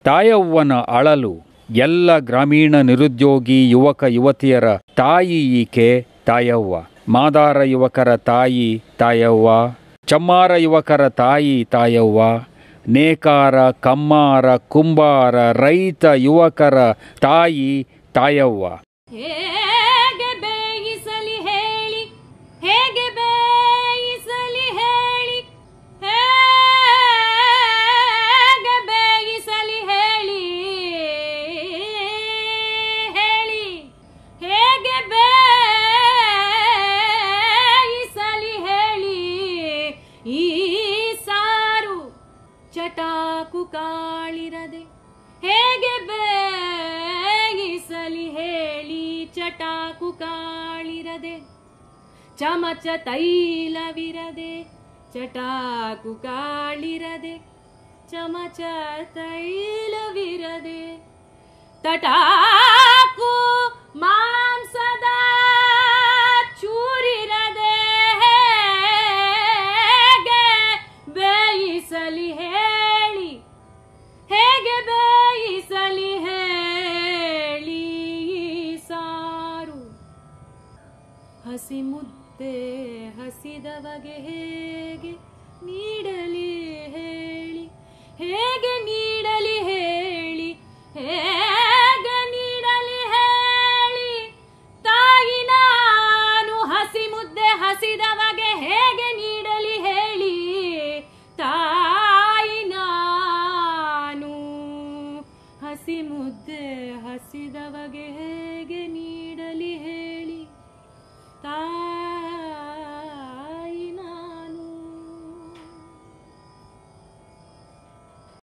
ತಾಯವ್ವನ ಅಳಲು ಎಲ್ಲ ಗ್ರಾಮೀಣ ನಿರುದ್ಯೋಗಿ ಯುವಕ ಯುವತಿಯರ ತಾಯಿ ಈಕೆ ತಾಯವ್ವ ಮಾದಾರ ಯುವಕರ ತಾಯಿ ತಾಯವ್ವ ಚಮ್ಮಾರ ಯುವಕರ ತಾಯಿ ತಾಯವ್ವ ನೇಕಾರ ಕಮ್ಮಾರ ಕುಂಬಾರ ರೈತ ಯುವಕರ ತಾಯಿ ತಾಯವ್ವ ಹೇಗೆ ಬೇಯಿಸಲಿ ಹೇಳಿ ಹೇಗೆ ಬೇಯಿಸಲಿ ಹೇಳಿ ಹೇಗೆ ಬೇಯಿಸಲಿ ಹೇಳಿ ಹೇಳಿ ಹೇಗೆ ಬೇಯಿಸಲಿ ಹೇಳಿ ಈ ಸಾರು ಚಟಾಕು ಕಾಳಿರದೆ ಹೇಗೆ ಬೇಯಿಸಲಿ ಹೇಳಿ ಚಟಾಕು ಕಾಳಿರದೆ ಚಮಚ ತೈಲವಿರದೆ ಚಟಾಕು ಕಾಳಿರದೆ ಚಮಚ ತೈಲವಿರದೆ ತಟಾಕು ಮಾಂಸದ ಚೂರಿರದೆ ಹೇಗೆ ಬೇಯಿಸಲಿ ಹೇಳಿ ಹೇಗೆ ಬೇಯಿಸಲಿ ಹೇಳಿ ಈ ಸಾರು ಹಸಿ ಮುದ್ದೆ ಹಸಿದವಗೆ ಹೇಗೆ ನೀಡಲಿ ಹೇಳಿ ಹೇಗೆ